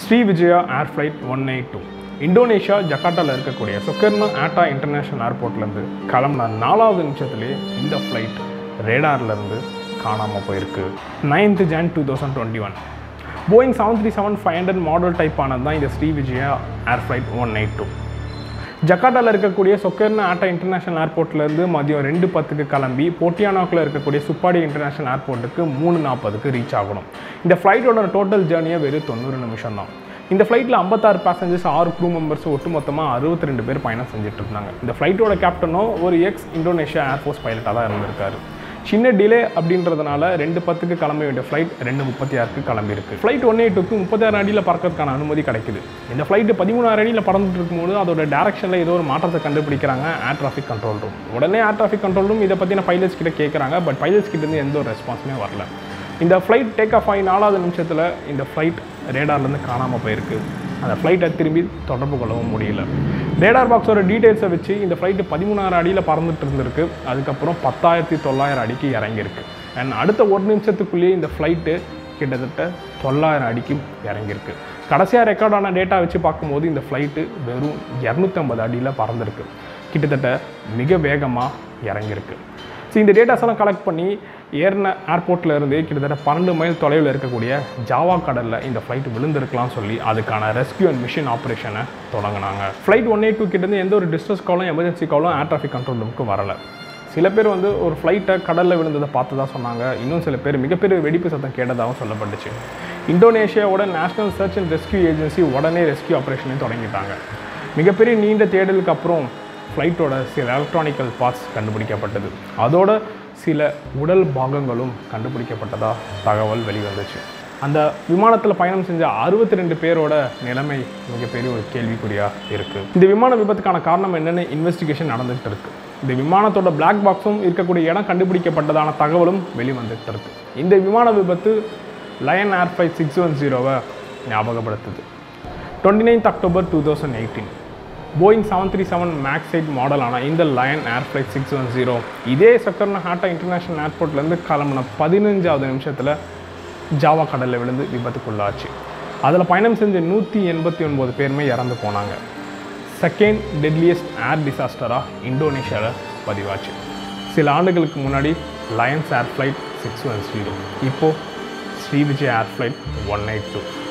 Sri Sriwijaya Air flight one eight two Indonesia ஜகாட்டாவில் இருக்கக்கூடிய Soekarno atta international ஏர்போர்ட்லேருந்து கிளம்புன நாலாவது நிமிஷத்துலேயே இந்த ஃப்ளைட் ரேடார்லேருந்து காணாமல் போயிருக்கு ninth Jan two thousand twenty one Boeing seven three seven five hundred model type ஆனது தான் இந்த Sriwijaya Air flight one eight two ஜக்காட்டாவில் இருக்கக்கூடிய சொக்கர்னா ஆட்டா இன்டர்நேஷனல் ஏர்போர்ட்லேருந்து மதியம் ரெண்டு பத்துக்கு கிளம்பி போட்டியானாக்கில் இருக்கக்கூடிய சுப்பாடி இன்டர்நேஷனல் ஏர்போர்ட்டுக்கு மூணு நாற்பதுக்கு ரீச் ஆகணும் இந்த ஃப்ளைட்டோட டோட்டல் ஜேர்னியை வெறும் தொண்ணூறு நிமிஷம் தான் இந்த ஃப்ளைட்டில் ஐம்பத்தாறு பேசஞ்சர்ஸ் ஆறு க்ரூ மெம்பர்ஸ் ஒட்டு மொத்தமாக அறுபத்தி ரெண்டு பேர் பயணம் செஞ்சுட்டு இருந்தாங்க இந்த ஃப்ளைட்டோட கேப்டனும் ஒரு எக்ஸ் இந்தோனேஷியா ஏர்ஃபோர்ஸ் பைலட்டாக தான் இருந்திருக்காரு சின்ன டிலே அப்படின்றதுனால ரெண்டு பத்துக்கு கிளம்ப வேண்டிய ஃப்ளைட் ரெண்டு முப்பத்தி ஆறுக்கு கிளம்பியிருக்கு ஃப்ளைட் ஒன் எயிட்டுக்கு முப்பத்தாறு அடியில் பறக்கிறதுக்கான அனுமதி கிடைக்குது இந்த ஃப்ளைட்டு பதிமூணாயிரம் அடியில் பறந்துட்டு இருக்கும்போது அதோட டேரக்ஷனில் ஏதோ ஒரு மாற்றத்தை கண்டுபிடிக்கிறாங்க ஏர் டிராஃபிக் கண்ட்ரோல் ரூம் உடனே ஏர் டிராஃபிக் கண்ட்ரோல் ரூம் இதை பற்றின பைலட்ஸ் கிட்ட கேட்குறாங்க பட் பைலட்ஸ் கிட்ட இருந்து எந்த ஒரு ரெஸ்பான்ஸுமே வரல இந்த ஃப்ளைட் டேக் ஆஃப் ஆகி நாலாவது நிமிஷத்தில் இந்த ஃப்ளைட் ரேடார்லேருந்து காணாமல் போயிருக்கு அந்த ஃப்ளைட்டை திரும்பி தொடர்பு கொள்ளவும் முடியல ரேடார் பாக்ஸோட டீட்டெயில்ஸை வச்சு இந்த ஃப்ளைட்டு பதிமூணாயிரம் அடியில் பறந்துட்டு இருந்திருக்கு அதுக்கப்புறம் பத்தாயிரத்தி தொள்ளாயிரம் அடிக்கு இறங்கியிருக்கு அண்ட் அடுத்த ஒரு நிமிஷத்துக்குள்ளேயே இந்த ஃப்ளைட்டு கிட்டத்தட்ட தொள்ளாயிரம் அடிக்கு இறங்கியிருக்கு கடைசியாக ரெக்கார்டான டேட்டா வச்சு பார்க்கும்போது இந்த ஃப்ளைட்டு வெறும் இரநூத்தம்பது அடியில் பறந்துருக்கு கிட்டத்தட்ட மிக வேகமாக இறங்கியிருக்கு ஸோ இந்த டேட்டாஸ் எல்லாம் கலெக்ட் பண்ணி ஏறின ஏர்போர்ட்டில் இருந்து கிட்டத்தட்ட பன்னெண்டு மைல் தொலைவில் இருக்கக்கூடிய ஜாவா கடலில் இந்த ஃப்ளைட் விழுந்திருக்கலாம் சொல்லி அதுக்கான ரெஸ்கியூ அண்ட் மிஷன் ஆப்ரேஷனை தொடங்கினாங்க ஃப்ளைட் ஒன் எயிட் டூ கிட்டேருந்து எந்த ஒரு டிஸ்ட்ரஸ் காலும் எமர்ஜென்சி காலும் ஏர் டிராஃபிக் கண்ட்ரோல் ரூமுக்கு வரலை சில பேர் வந்து ஒரு ஃப்ளைட்டை கடலில் விழுந்ததை பார்த்ததா சொன்னாங்க இன்னும் சில பேர் மிகப்பெரிய வெடிப்பு சத்தம் கேட்டதாகவும் சொல்லப்பட்டுச்சு இந்தோனேஷியாவோட national search and rescue agency உடனே ரெஸ்கியூ ஆப்ரேஷனையும் தொடங்கிட்டாங்க மிகப்பெரிய நீண்ட தேடலுக்கு அப்புறம் ஃப்ளைட்டோட சில எலக்ட்ரானிக்கல் பார்ட்ஸ் கண்டுபிடிக்கப்பட்டது அதோட சில உடல் பாகங்களும் கண்டுபிடிக்கப்பட்டதா தகவல் வெளிவந்துச்சு அந்த விமானத்தில் பயணம் செஞ்ச அறுபத்தி ரெண்டு பேரோட நிலைமை மிகப்பெரிய ஒரு கேள்விக்குறியாக இருக்குது இந்த விமான விபத்துக்கான காரணம் என்னென்னு இன்வெஸ்டிகேஷன் நடந்துகிட்டு இருக்கு இந்த விமானத்தோட பிளாக் பாக்ஸும் இருக்கக்கூடிய இடம் கண்டுபிடிக்கப்பட்டதான தகவலும் வெளிவந்துட்டு இருக்கு இந்த விமான விபத்து Lion Air flight six one ஜீரோவை ஞாபகப்படுத்துது twenty ninth October two thousand eighteen Boeing seven three seven Max eight மாடலான இந்த Lion Air flight six one zero இதே சக்கர்ன ஹாட்டா இன்டர்நேஷ்னல் ஏர்போர்ட்லேருந்து கிளம்புன பதினஞ்சாவது நிமிஷத்தில் ஜாவா கடலில் விழுந்து விபத்துக்குள்ளாச்சு அதில் பயணம் செஞ்ச நூற்றி எண்பத்தி ஒன்பது பேருமே இறந்து போனாங்க செகண்ட் டெட்லியஸ்ட் ஏர் டிசாஸ்டராக இந்தோனேஷியாவில் பதிவாச்சு சில ஆண்டுகளுக்கு முன்னாடி Lions Air flight six one zero இப்போது Sriwijaya Air flight one eight two